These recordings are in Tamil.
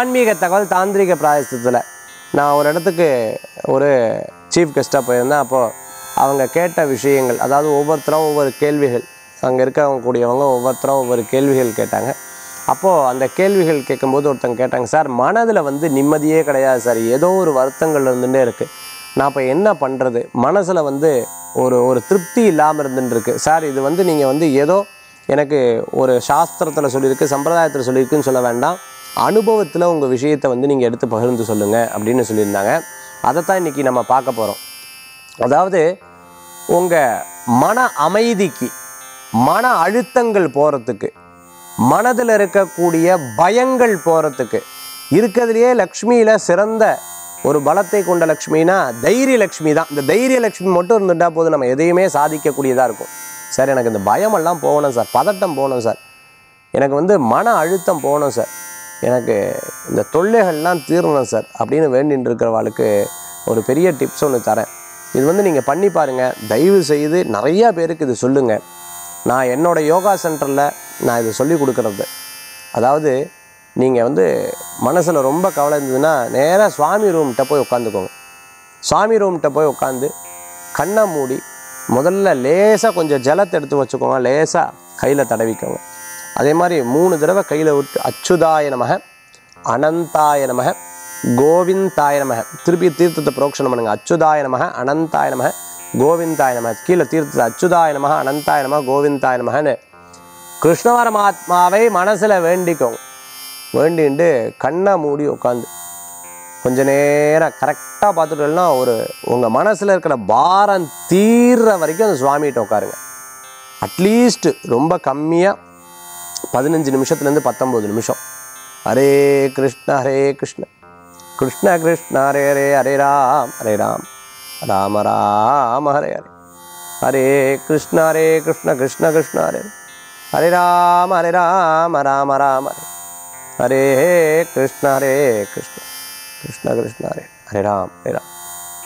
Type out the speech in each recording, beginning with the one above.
ஆன்மீக தகவல் தாந்திரிக பிராயசத்தில் நான் ஒரு இடத்துக்கு ஒரு சீஃப் கெஸ்ட்டாக போயிருந்தேன் அப்போது அவங்க கேட்ட விஷயங்கள் அதாவது ஒவ்வொருத்தரும் ஒவ்வொரு கேள்விகள் அங்கே இருக்கவங்க கூடியவங்க ஒவ்வொருத்தரும் ஒவ்வொரு கேள்விகள் கேட்டாங்க அப்போது அந்த கேள்விகள் கேட்கும்போது ஒருத்தங்க கேட்டாங்க சார் மனதில் வந்து நிம்மதியே கிடையாது சார் ஏதோ ஒரு வருத்தங்கள் இருந்துகிட்டே இருக்குது நான் இப்போ என்ன பண்ணுறது மனசில் வந்து ஒரு ஒரு திருப்தி இல்லாமல் இருந்துட்டு இருக்கு சார் இது வந்து நீங்கள் வந்து ஏதோ எனக்கு ஒரு சாஸ்திரத்தில் சொல்லியிருக்கு சம்பிரதாயத்தில் சொல்லியிருக்குன்னு சொல்ல வேண்டாம் அனுபவத்தில் உங்கள் விஷயத்தை வந்து நீங்கள் எடுத்து பகிர்ந்து சொல்லுங்கள் அப்படின்னு சொல்லியிருந்தாங்க அதைத்தான் இன்றைக்கி நம்ம பார்க்க போகிறோம் அதாவது உங்கள் மன அமைதிக்கு மன அழுத்தங்கள் போகிறதுக்கு மனதில் இருக்கக்கூடிய பயங்கள் போகிறதுக்கு இருக்கிறதுலையே லக்ஷ்மியில் சிறந்த ஒரு பலத்தை கொண்ட லக்ஷ்மினா தைரிய லக்ஷ்மி தான் இந்த தைரிய லக்ஷ்மி மட்டும் இருந்துட்டா போதும் நம்ம எதையுமே சாதிக்கக்கூடியதாக இருக்கும் சார் எனக்கு இந்த பயமெல்லாம் போகணும் சார் பதட்டம் போகணும் சார் எனக்கு வந்து மன அழுத்தம் போகணும் சார் எனக்கு இந்த தொல்லைகள்லாம் தீரணும் சார் அப்படின்னு வேண்டின்னு இருக்கிறவாளுக்கு ஒரு பெரிய டிப்ஸ் ஒன்று தரேன் இது வந்து நீங்கள் பண்ணி பாருங்கள் தயவு செய்து நிறையா பேருக்கு இது சொல்லுங்கள் நான் என்னோட யோகா சென்டரில் நான் இதை சொல்லி கொடுக்குறது அதாவது நீங்கள் வந்து மனசில் ரொம்ப கவலை இருந்ததுன்னா நேராக சுவாமி ரூம்கிட்ட போய் உட்காந்துக்கோங்க சுவாமி ரூம்கிட்ட போய் உட்காந்து கண்ணை மூடி முதல்ல லேசாக கொஞ்சம் ஜலத்தை எடுத்து வச்சுக்கோங்க லேசாக கையில் தடவிக்கோங்க அதே மாதிரி மூணு தடவை கையில் விட்டு அச்சுதாய நமக அனந்தாய நமக கோவிந்தாய நமக திருப்பி தீர்த்தத்தை புரோக்ஷனம் பண்ணுங்க அச்சுதாய நமக அனந்தாய நமக கோவிந்தாய நமக கீழே தீர்த்தத்தை அச்சுதாய நமக அனந்தாய நமக கோவிந்தாய நமகன்னு கிருஷ்ண பரமாத்மாவை மனசில் வேண்டிக்கோங்க வேண்டிட்டு கண்ணை மூடி உட்காந்து கொஞ்ச நேரம் கரெக்டாக பார்த்துட்டோம்னா ஒரு உங்கள் மனசில் இருக்கிற பாரம் தீர்ற வரைக்கும் அந்த சுவாமிகிட்ட உட்காருங்க அட்லீஸ்ட் ரொம்ப கம்மியாக பதினஞ்சு நிமிஷத்துலேருந்து பத்தொம்போது நிமிஷம் ஹரே கிருஷ்ண ஹரே கிருஷ்ண கிருஷ்ண கிருஷ்ண ஹரே ஹரே ஹரே ராம் ஹரே ராம் ராம ராம ஹரே ஹரே ஹரே கிருஷ்ண ஹரே கிருஷ்ண கிருஷ்ண கிருஷ்ண ஹரே ஹரே ராம ஹரே ராம ராம ராம ஹரே ஹரே கிருஷ்ண ஹரே கிருஷ்ண கிருஷ்ண கிருஷ்ண ஹரே ஹரே ராம் ஹரே ராம்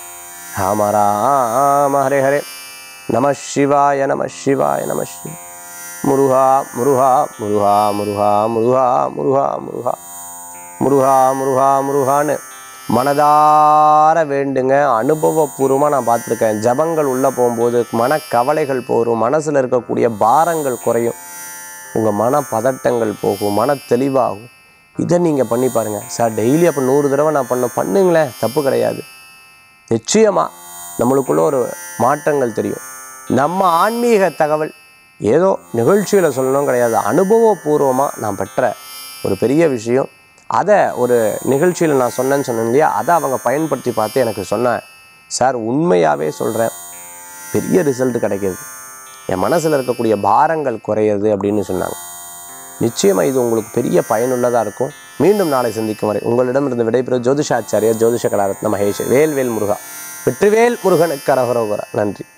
ராம ராம ஹரே ஹரே நம சிவாய நம சிவாய நம சிவாய முருகா முருகா முருகா முருகா முருகா முருகா முருகா முருகா முருகா முருகான்னு மனதார வேண்டுங்க அனுபவபூர்வமாக நான் பார்த்துருக்கேன் ஜபங்கள் உள்ளே போகும்போது மனக்கவலைகள் போகும் மனசில் இருக்கக்கூடிய பாரங்கள் குறையும் உங்கள் மன பதட்டங்கள் போகும் மன தெளிவாகும் இதை நீங்கள் பண்ணி பாருங்கள் சார் டெய்லி அப்போ நூறு தடவை நான் பண்ண பண்ணுங்களேன் தப்பு கிடையாது நிச்சயமாக நம்மளுக்குள்ள ஒரு மாற்றங்கள் தெரியும் நம்ம ஆன்மீக தகவல் ஏதோ நிகழ்ச்சியில் சொல்லணும் கிடையாது அனுபவபூர்வமாக நான் பெற்ற ஒரு பெரிய விஷயம் அதை ஒரு நிகழ்ச்சியில் நான் சொன்னேன்னு சொன்னேன் இல்லையா அதை அவங்க பயன்படுத்தி பார்த்து எனக்கு சொன்னேன் சார் உண்மையாகவே சொல்கிறேன் பெரிய ரிசல்ட் கிடைக்கிது என் மனசில் இருக்கக்கூடிய பாரங்கள் குறையிறது அப்படின்னு சொன்னாங்க நிச்சயமாக இது உங்களுக்கு பெரிய பயனுள்ளதாக இருக்கும் மீண்டும் நாளை சந்திக்கும் வரை உங்களிடமிருந்து விடைபெறும் ஜோதிஷாச்சாரியர் ஜோதிஷ கலாரத்ன மகேஷ் வேல்வேல் முருகா வெற்றிவேல் முருகனுக்கு அரகரோகரா நன்றி